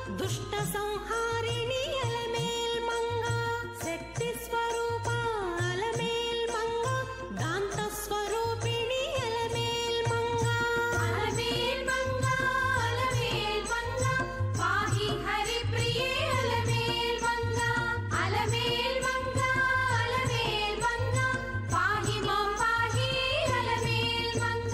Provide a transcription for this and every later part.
దుష్ట సంహారిణి అలమేల్ మంగ శక్తి స్వరూప అలమేల్ మంగ దాంత స్వరూపిణి అలమేల్ మంగ అలమేల్ మంగ అలమేల్ మంగ పాహి హరి ప్రియే అలమేల్ మంగ అలమేల్ మంగ అలమేల్ మంగ పాహి మాం పాహి అలమేల్ మంగ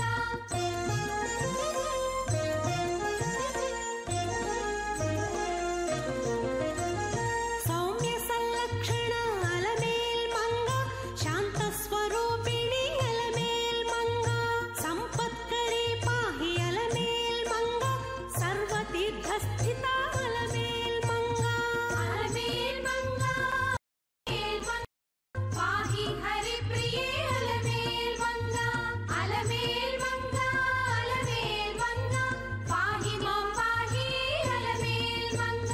సౌమ్య సంలక్షణ అలమేల్ మంగ శాంత స్వరూపిణి అలమేల్ మంగ సంపత్కరి పాహి అలమేల్ మంగ సర్వతీర్థ స్థిత అలమేల్ మంగ అలమేల్ మంగ అలమేల్ మంగ పాహి హరి ప్రియే అలమేల్ మంగ అలమేల్ మంగ అలమేల్ మంగ పాహి మాం పాహి అలమేల్ మంగ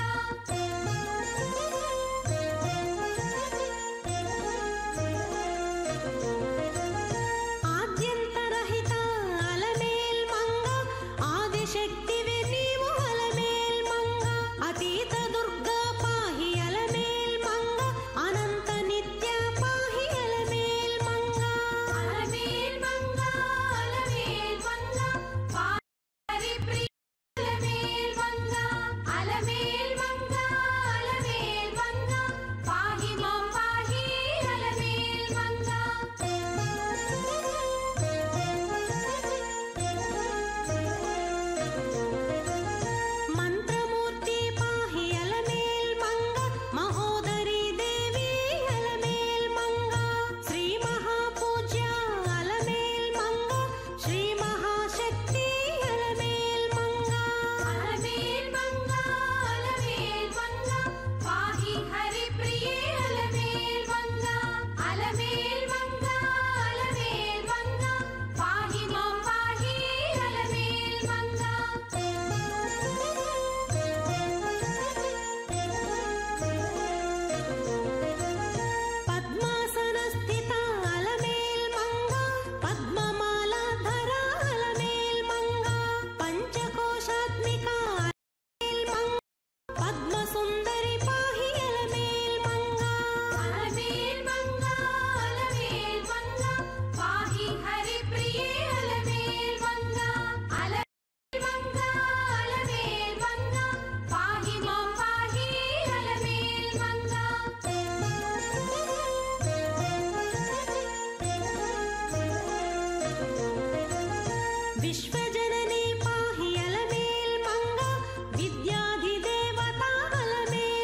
ఆద్యంతరహిత అలమేల్ మంగ ఆదిశక్తివి నీవు అలమేల్ మంగ అతీత దుర్గా పాహి అలమేల్ మంగ అనంత నిత్య పాహి అలమేల్ మంగ అలమేల్ మంగ అలమేల్ మంగ పాహి హరి ప్రియ అలమేల్ మంగ అలమేల్ మంగ అలమేల్ మంగ పాహి మాం పాహి అలమేల్ మంగ మంత్రమూర్తి పాహి అలమేల్ మంగ మహోదరి దేవి అలమేల్ మంగ శ్రీ మహాపూజ్య అలమేల్ మంగ శ్రీ మహాశక్తి అలమేల్ మంగ అలమేల్ మంగ అలమేల్ మంగ పాహి హరి ప్రియే అలమేల్ మంగ అలమేల్ మంగ అలమేల్ మంగ పాహి మాం పాహి అలమేల్ మంగ పద్మాసన స్థిత అలమేల్ మంగ పద్మమాల ధర అలమేల్ మంగ పంచకోశాత్మిక అలమేల్ మంగ పద్మ సుందరి పాహి అలమేల్ మంగ అలమేల్ మంగ అలమేల్ మంగ పాహి హరి ప్రియే అలమేల్ మంగ అలమేల్ మంగ అలమేల్ మంగ పాహి మాం పాహి అలమేల్ మంగ విశ్వజనని పాహి అలమేల్ మంగ విద్యాధిదేవత అలమేల్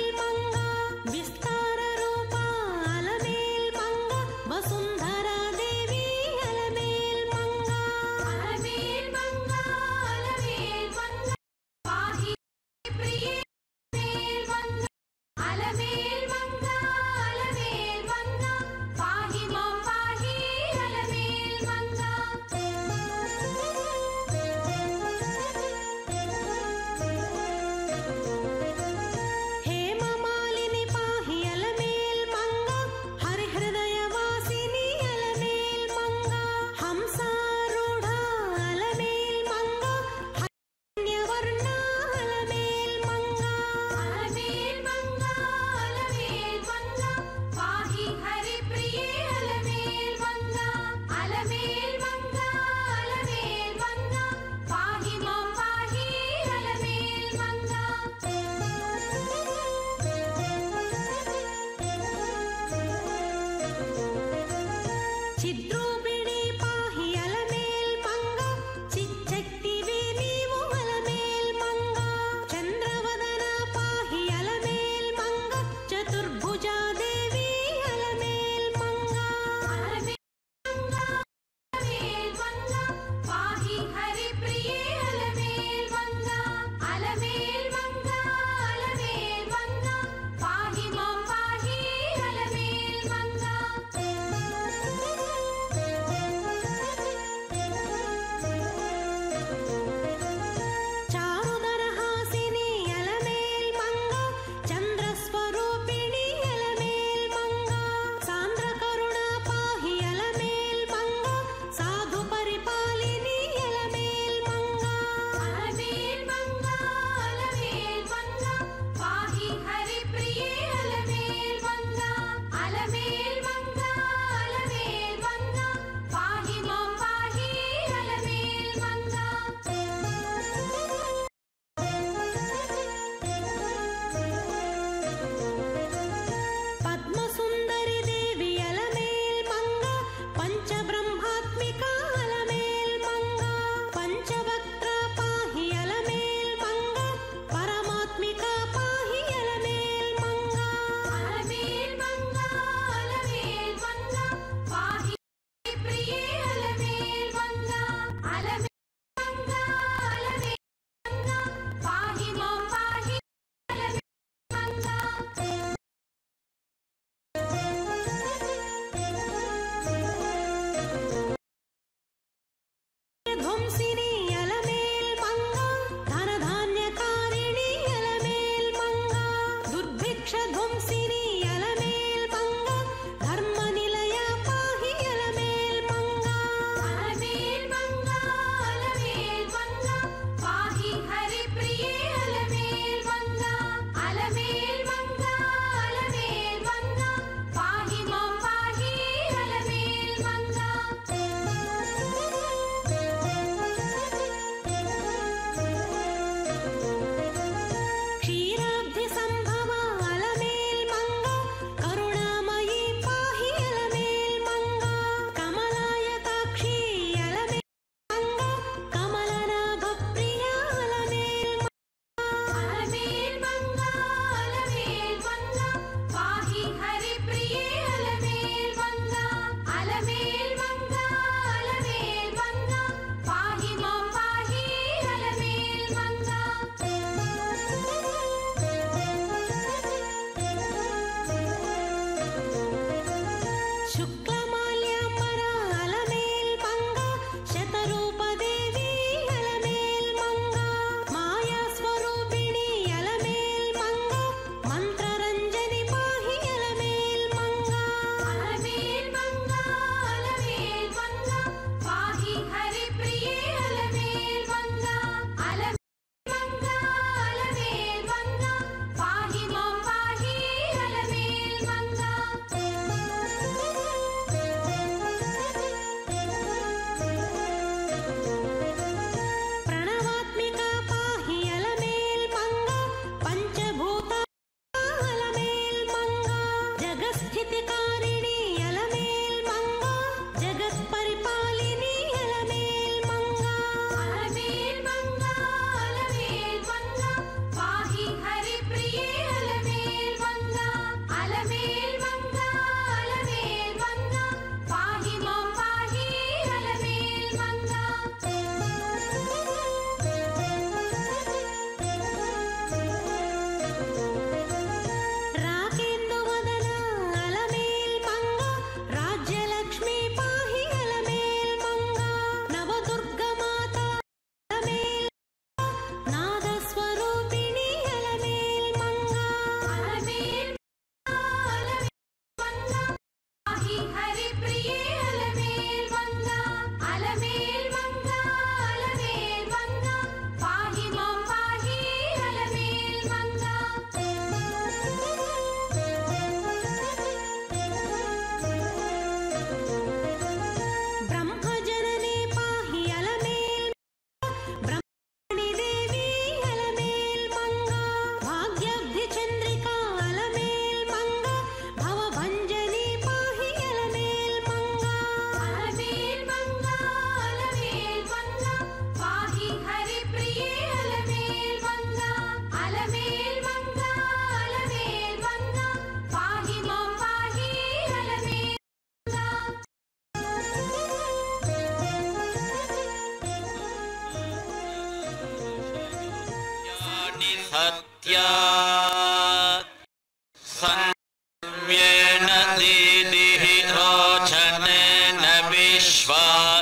संव्येन दीदिः रोचनेन विश्वा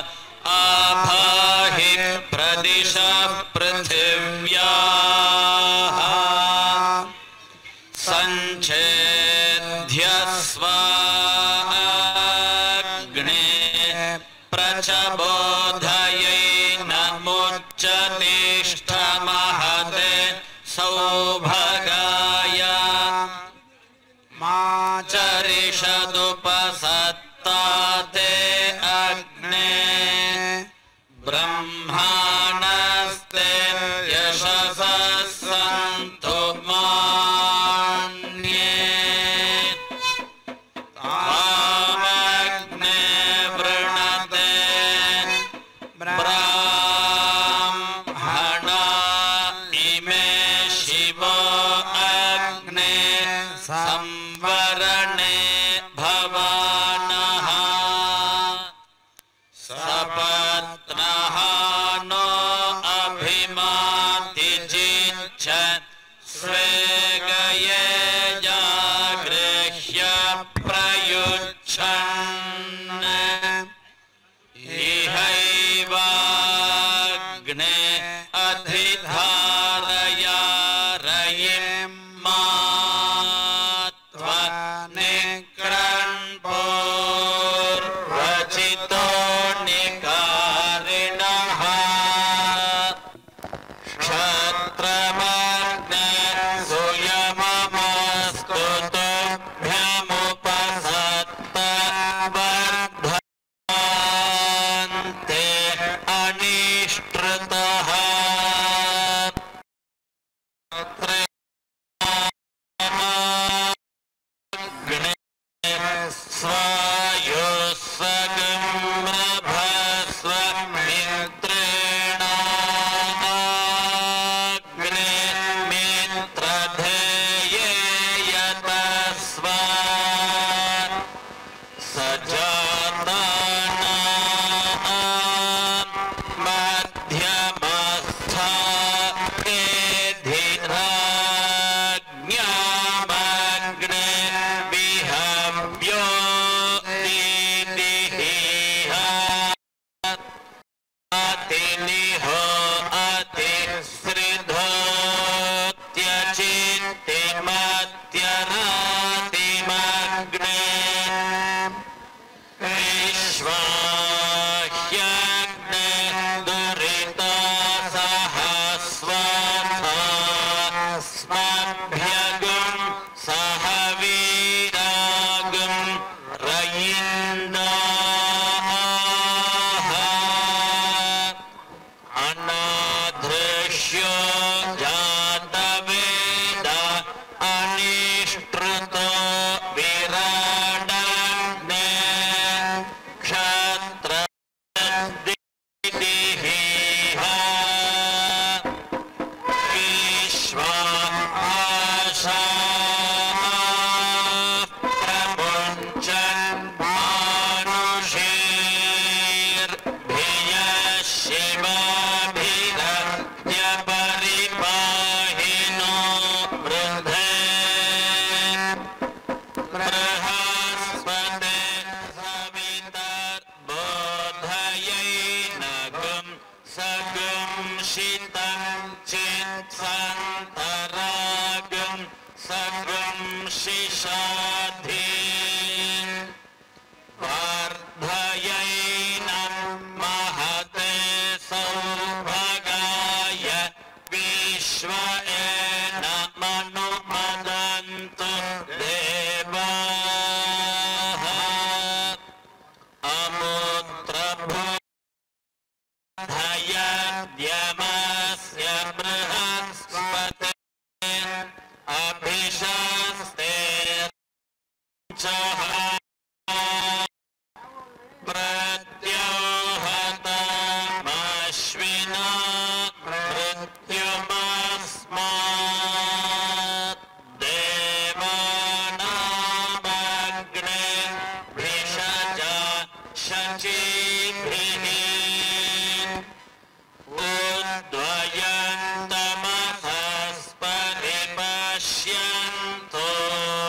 आभाहि प्रदिश पृथिव्याः सञ्छेध्यस्वाग्ने प्रचबोधयै नमुच्चतिष्ठमहते सौभगाय माचरिषदुपसत्ता ते अग्ने ब्रह्माणस्ते यशसः सन्तु मान्ये तामग्ने वृणते ब्राह्मणा इमे शिवो अग्ने संवरणे भवानः सपत्नः नो अभिमाति जिच्छ स्वे गये जागृह्य प्रयुच्छन् इहैवाग्ने अधिधारया रयिं मात्वा निक्रन्पूर्वचितो निकारिणः क्षत्रमग्ने सुयममस्तु तुभ्यमुपसत्त वर्धन्ते अनिष्टृतः अग्ने स्वायुस्वगम्रभस्वमित्रेणाग्ने मित्रधेये यतस्वा सजातानां मध्यमस्था एधिराज्ञामग्ने विहव्यो दीदिः अतिनिहो अतिसृधोत्यचित्तिमत्यरातिमग्ने विश्वाह्यग्ने दुरितासहस्वस्मभ्यगुं सह वीरागुं रयिन्दाः अनाधृष्यो जातवेद अनिष्टृतो विराडग्ने क्षत्र विश्वा आशा प्रमुञ्चन् मानुषीर्भियः शिवाभिरत्य परिपाहिनो वृद्धे बृहस्पते सवितर्बोधयैनगुं सगुं शितं चित्सन्तरागं सगुं शिशाधि वर्धयैनं महते सौभगाय विश्व एन मनुमदन्तु देवाः अमुत्रभू धयद्यमस्य बृहस्पते अभिशस्ते पश्यन्तो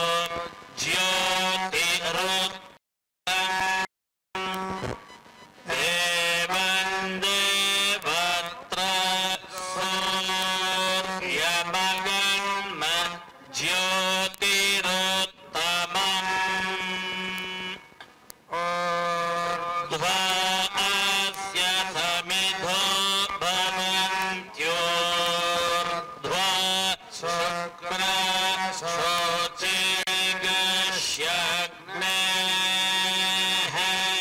ज्योतिरुत्तमम् देवं देवत्र सूर्यमगन्म ज्योतिरुत्तमम् ध्वा अस्य समिधो भवन्त्योर्ध्वा शुक्र शोचिगश्यग्नेः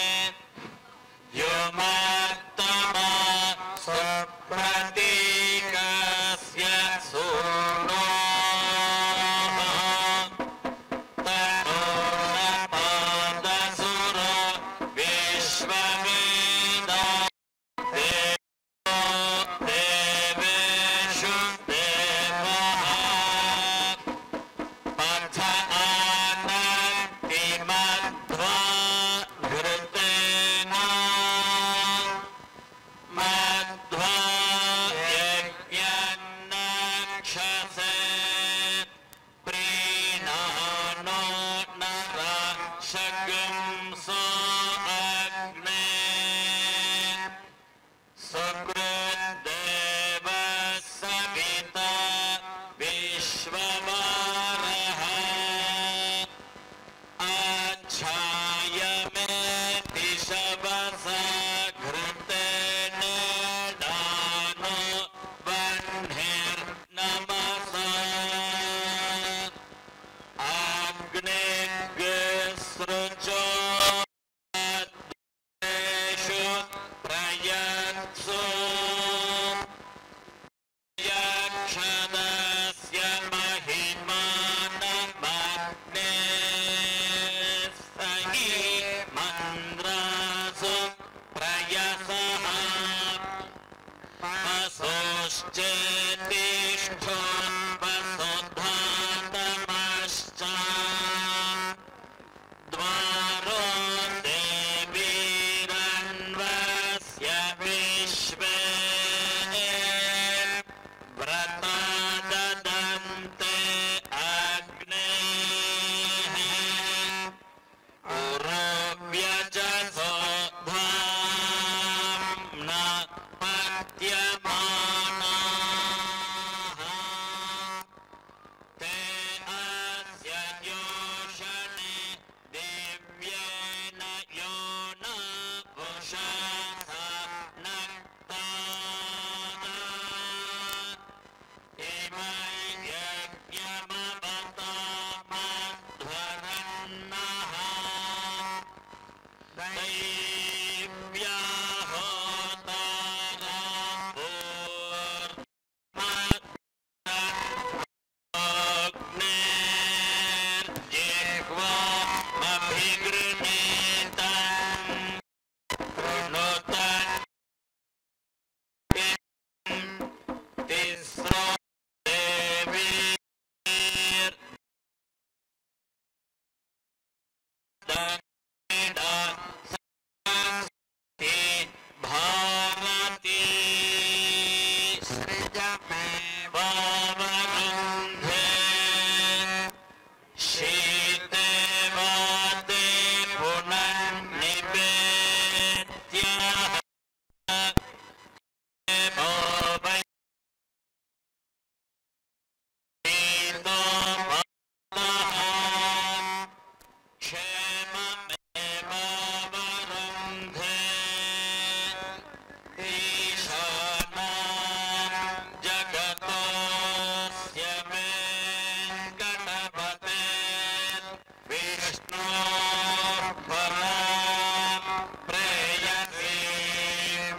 योमत्तमा सुप्रतीकस्य सूर्णोः तनोरपादसुर विश्ववेदा देवो देवेषु देवः पथ आनक्तिमध्वा घृतेन मध्वा यज्ञन्नक्षसे प्रीणानो नर शगुंसो अग्ने सुकृद्देव सविता विश्ववारः अच्छायमेति शवसा घृतेन दानो वह्निर्नमसा अग्निग्सृजो देषु प्रयत्सु यक्षदस्य महिमानमग्ने सहि मन्द्रासु प्रयसः वसोश्चेतिष्ठो वसुधातमश्च द्वारो देवीरन्वस्य विश्वे व्रता ददन्ते अग्नेः उरोव्यजसो धाम्ना पत्यमानाः ते अस्य योषणे दिव्येन यो न पुषसा नक्ताः इमै यज्ञमवतामध्वरन्नः दैव्या अग्नेर्जिह्वा अभिगृहीतम् कृणुतन् तिस्रो देवीर् दक्षिणा सरस्वती भारती सृजमे वामगन्धे शीते वाते पुनर्निवेद्यः वै शीतो वातः क्षेममेवावरुन्धे ईशानां जगतोऽस्य वेङ्कटपते विष्णोः परां प्रेयसीं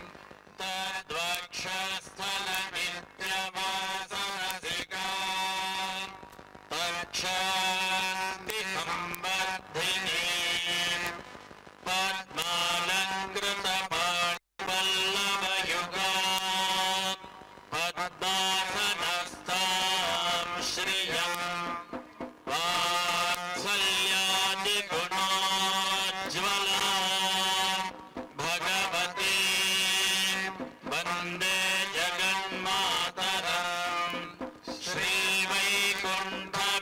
तद्वक्षस्थलमित्यवासरसिकाम् तक्षान्ति संवर्धिनी पद्मालङ्कृतपाणिपल्लवयुगा पद्मासनस्तां श्रियम् वात्सल्यादिगुणोज्ज्वला भगवती वन्दे जगन्मातरम् श्रीवैकुण्ठ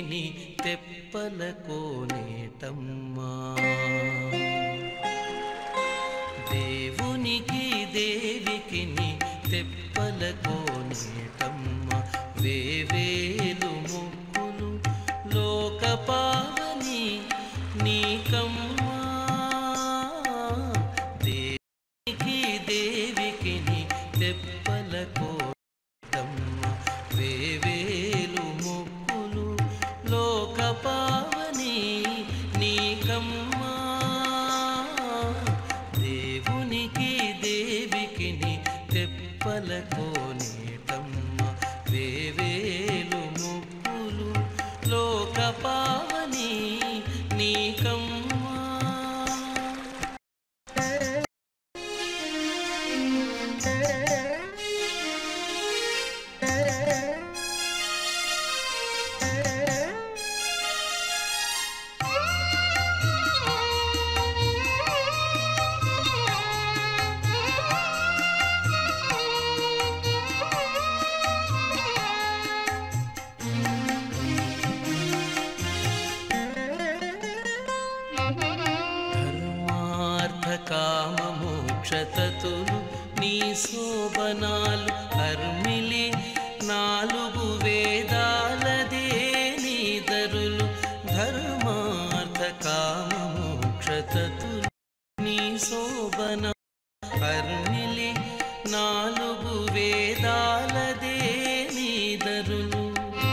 దేవికిని తెప్పల కోనేటమ్మా దేవునికి దేవికిని తెప్పల కోనేటమ్మ వేవేలు ముక్కులు లోక పావని నీకమ్మా దేవికి దేవికిని తెప్పల కోనేటమ్మ వేవేలు ముక్కులు లోక పావని నీకమ్మా దేవునికి దేవికిని తెప్పల కోనేటమ్మ వేవేలు ముక్కులు లోక పావని నీకమ్మా ధర్మార్థ కామ మోక్షతతులు నీ శోభనాలు హర్మిలి నాలుగు వేదాలదే నీదరులు ధర్మార్థ కామ మోక్షతతులు నీ శోభన హర్మిలి నాలుగు వేదాలదే నీదరులు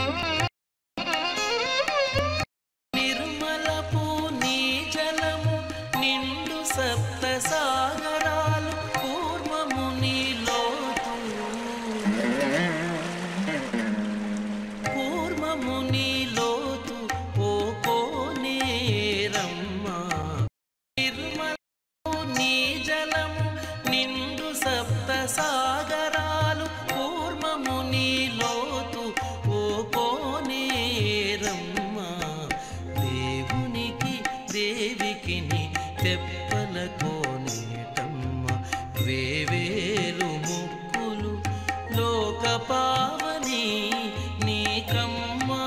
నిర్మలపు నీ జలము నిండు సప్త సాగరాలు పూర్వము నీలోతు పూర్వము నీలోతు ఓ కోనేరమ్మ నిర్మలపు నీ జలము నిండు సప్త సాగరాలు పూర్వము నీలోతు ఓ కోనేరమ్మ దేవునికి దేవికిని తెప్పల కోనేటమ్మ వేవేలు ముక్కులు లోక పావని నీకమ్మా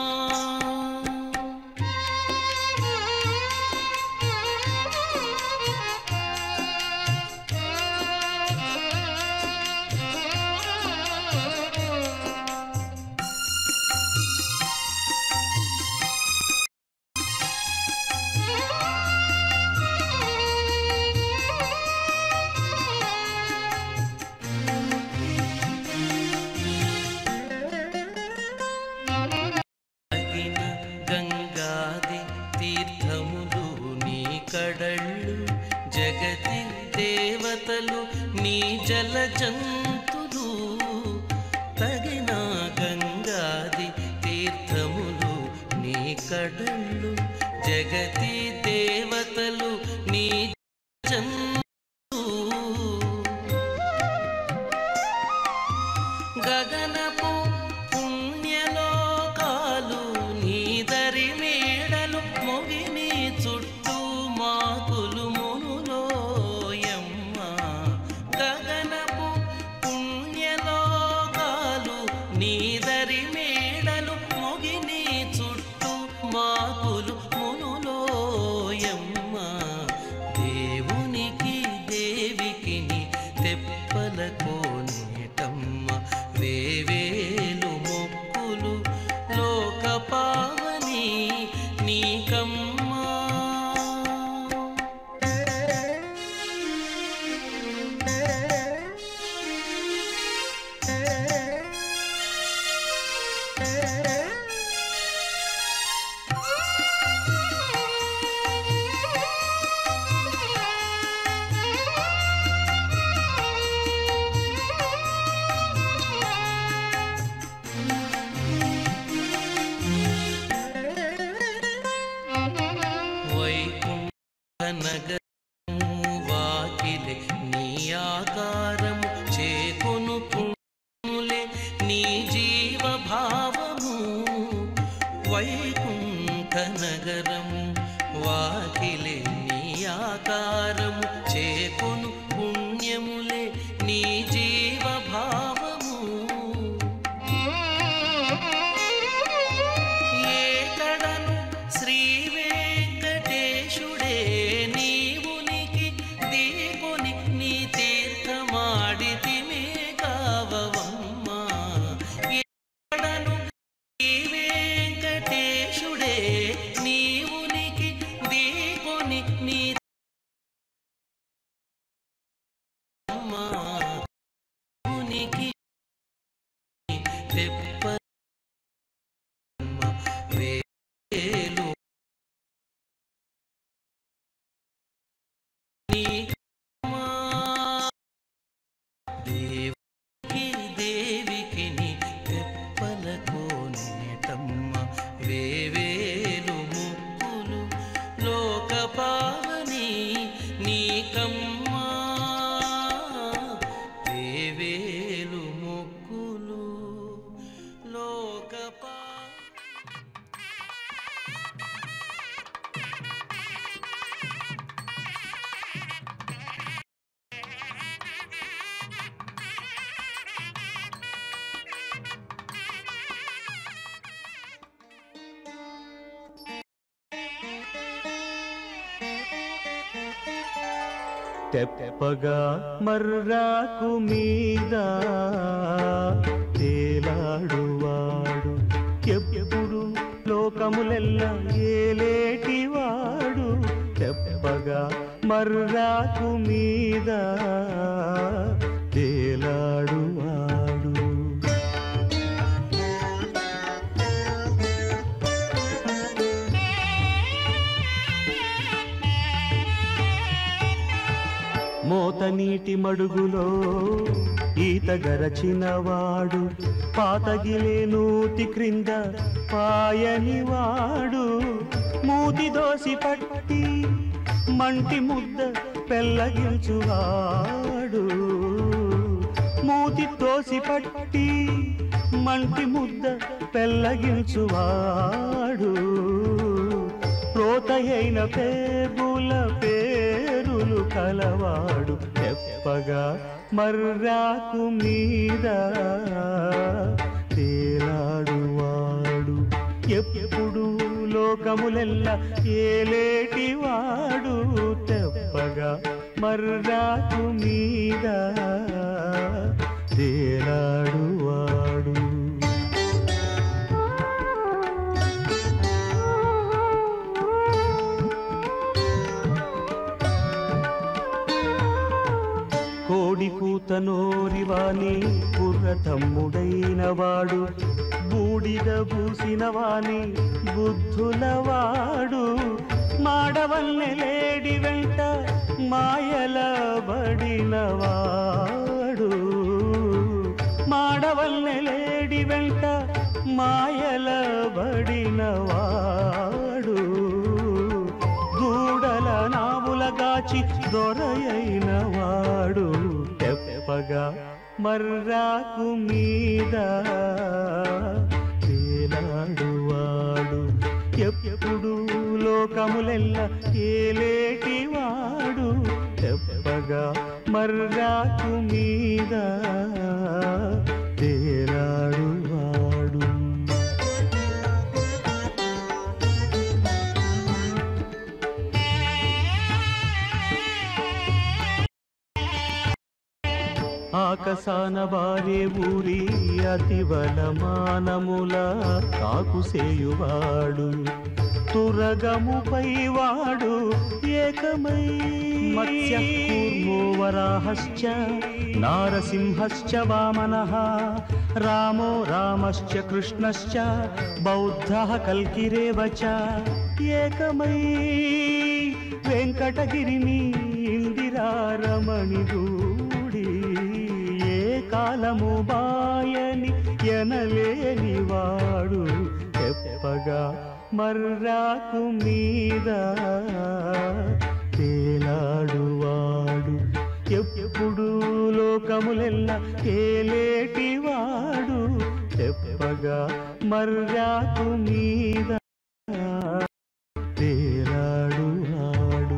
తగిన గంగాది తీర్థములు నీ కడళ్ళు జగతి దేవతలు నీ జల జంతులు తగిన గంగాది తీర్థములు నీ కడళ్ళు జగతి దేవతలు నీ జంతు గగనపు పుణ్యలోకాలు నీదరి మేడలు మొగిని చుట్టూ మాకులు మునులోయమ్మ గగనపు పుణ్యలోకాలు నీదరి మేడలు మొగిని చుట్టూ మాకులు మునులోయమ్మ దేవునికి దేవికిని తెప్పల కోనేటమ్మ వేవేలు మొక్కులు లోక పావని నీకమ్మా వైకుంఠనగరము వాకిలే నీ ఆకారము చేకొను పుణ్యులే నీ జీవ భావము వైకుంఠనగరము వాకిలే నీ ఆకారము చేకొను పుణ్యములే నీ జీవ భావము ఏ తెప్ప వేలు నీకమ్మా దేవికి దేవికి నీ తెప్పలకు నేటమ్మ వేవేలు ముక్కులు లోక పావని నీకమ్మా వేవేలు ముక్కులు లోక పా తెప్పగా మర్రాకు మీద తేలాడువాడు ఎప్పుడు లోకములెల్ల ఏలేటివాడు తెప్పగా మర్రాకు మీద తేలాడువాడు మోత నీటి మడుగులో ఈత గరచినవాడు పాతగిలే నూతి క్రింద పాయనివాడు మూతి దోసి పట్టి మంటి ముద్ద పెళ్ళగించువాడు మూతి తోసి పట్టి మంటి ముద్ద పెళ్ళగించువాడు ప్రోతయైన పేగుల పేరులు కలవాడు తెప్పగా మర్రాకు మీద తేలాడువాడు ఎప్పుడు లోకములెల్ల ఏలేటివాడు తెప్పగా మర్రాకు మీద తేలాడువాడు కోడి కూత నోరివాని బుర్ర తమ్ముడైన వాడు బూడిద పూసిన వాని బుద్ధులవాడు మాడవల్లె లేడి వెంట మాయల బడినవాడు మాడవల్లె లేడి వెంట మాయల బడినవాడు దూడల నావుల గాచి దొరయైన వాడు తెప్పగా మర్రాకు మీద తేలాడువాడు ఎప్పుడు లోకములెల్ల ఏలేటివాడు తెప్పగా మర్రాకు మీద తేలాడువాడు ఆకసాన బారే ఊరి అతివల మానముల కాకుసేయువాడు తురగముపై వాడు ఏకమై మత్స్య కూర్మో వరాహశ్చ నారసింహశ్చ వామనః రామో రామశ్చ కృష్ణశ్చ బౌద్ధः కల్కిరేవ చ ఏకమై వెంకటగిరిని ఇందిరారమణి దూడి ఏ కాలము బాయని ఎనలేని వాడు తెప్పగా మర్రాకు మీద తేలాడువాడు ఎప్పుడు లోకములెల్ల ఏలేటివాడు తెప్పగా మర్రాకు మీద తేలాడువాడు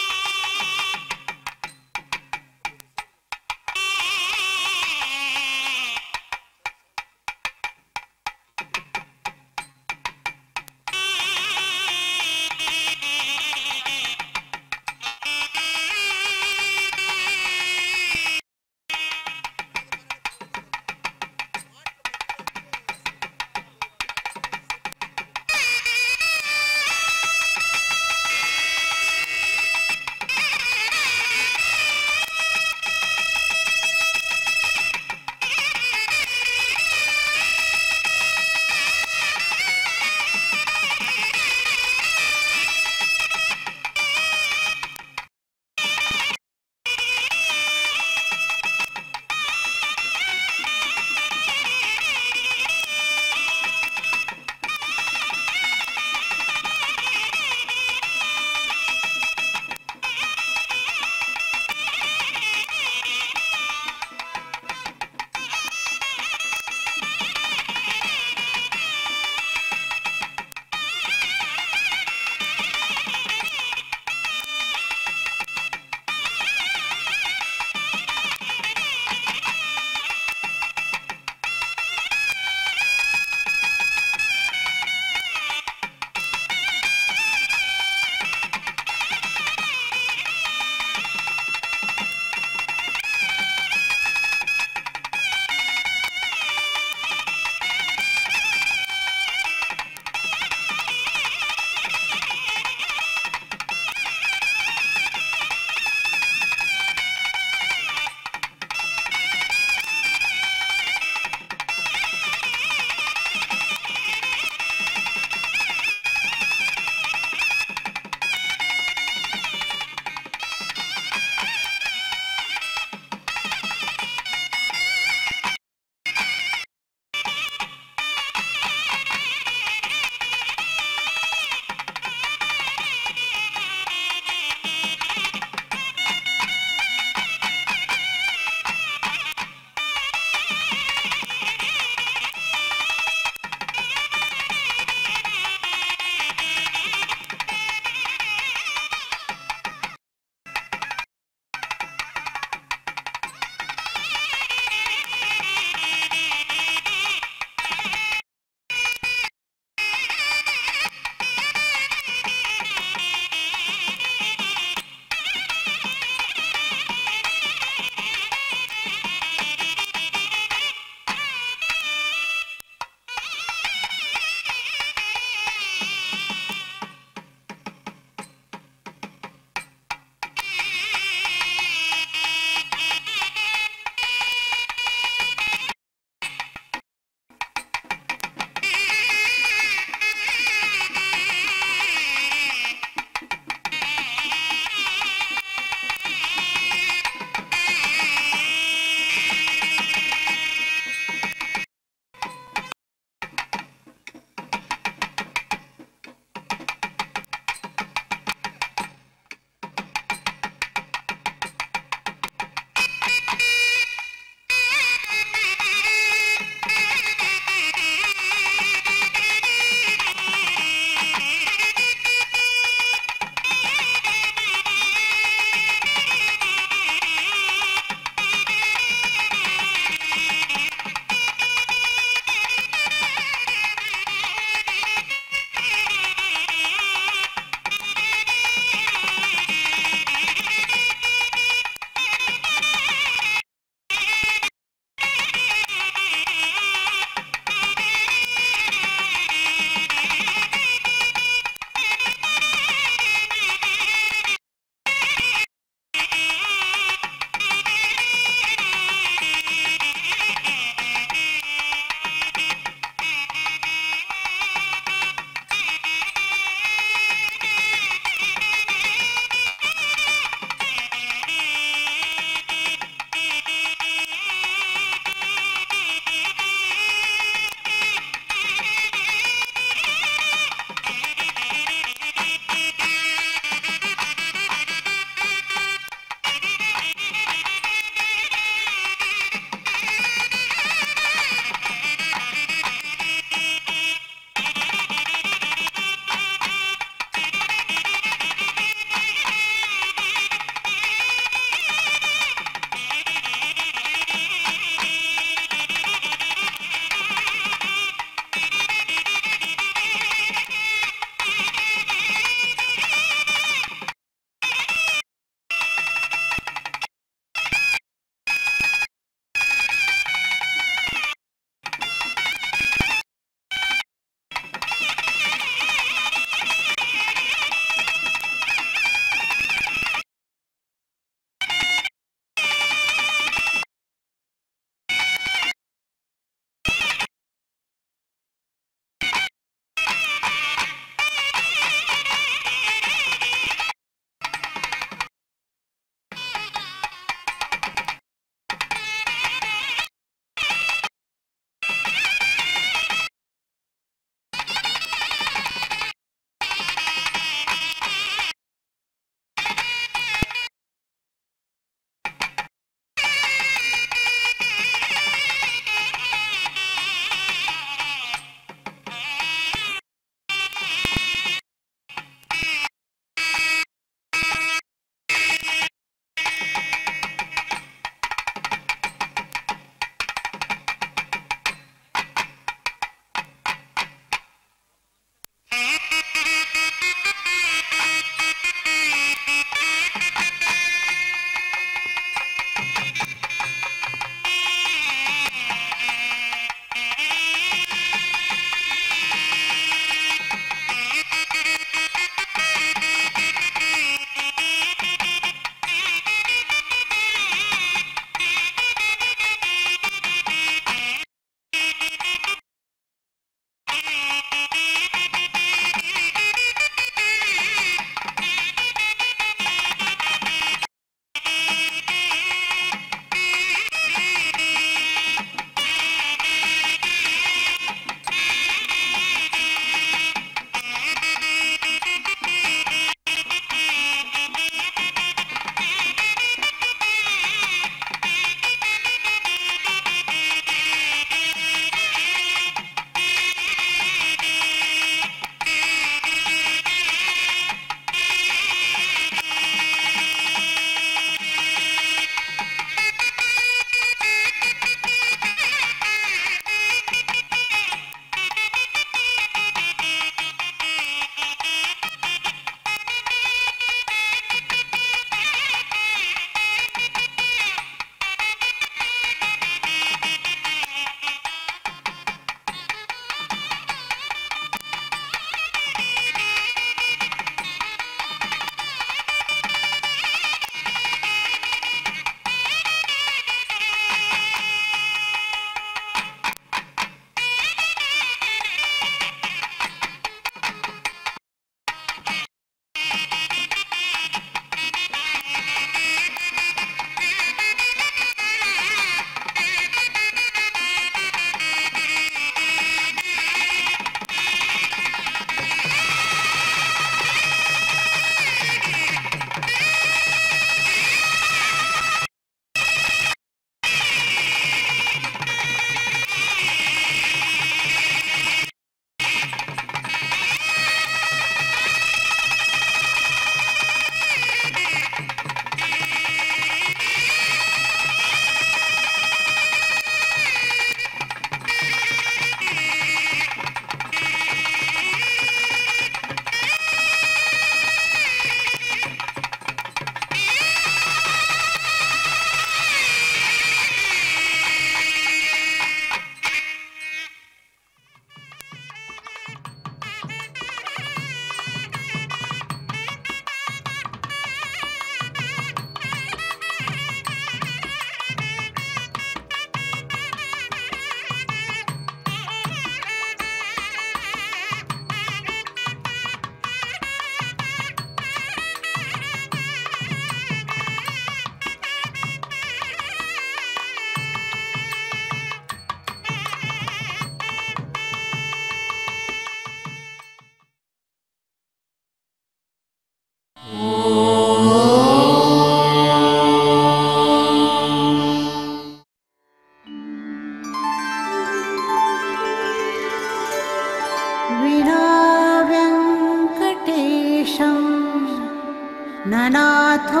अनाथो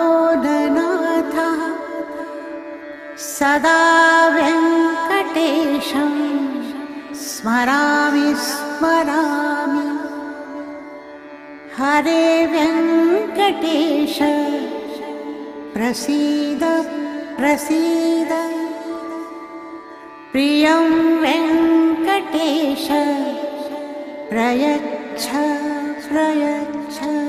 दनाथः सदा वेङ्कटेशं स्मरामि स्मरामि हरे वेङ्कटेश प्रसीद प्रसीद प्रियं वेङ्कटेश प्रयच्छ प्रयच्छ